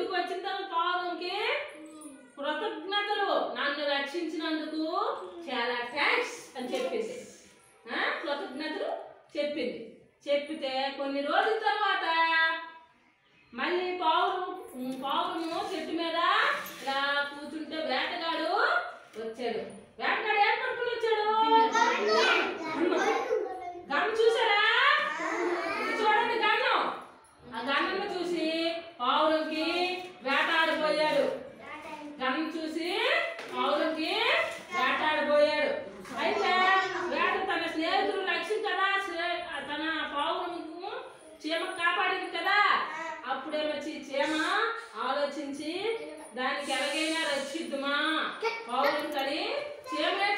ఇంటికి వచ్చిన తర్వాత పావురంకి కృతజ్ఞతలు నన్ను రక్షించినందుకు చాలా థ్యాంక్స్ అని చెప్పింది ఆ, కృతజ్ఞతలు చెప్పింది చెప్పితే కొన్ని రోజుల తర్వాత మళ్ళీ పావురం ఉమ్, పావురము చెట్టు మీద ఇలా కూర్చుంటే వేటగాడు వచ్చాడు వేటగాడు ఏం పట్టుకుని వచ్చాడు గన్ను చూసారా ఇది చూడండి గన్ను ఆ గన్ను చూసి పావురంకి వేటాడిపోయాడు గన్ను చూసి పావురంకి వేటాడిపోయాడు అయితే వేట తన స్నేహితులు రక్షించదా స్నే- తన పావురము చీమ కాపాడింది కదా అప్పుడేమొచ్చి చీమ ఆలోచించి దానికి ఎలాగైనా రక్షిద్దుమా పౌరులు కని చీమే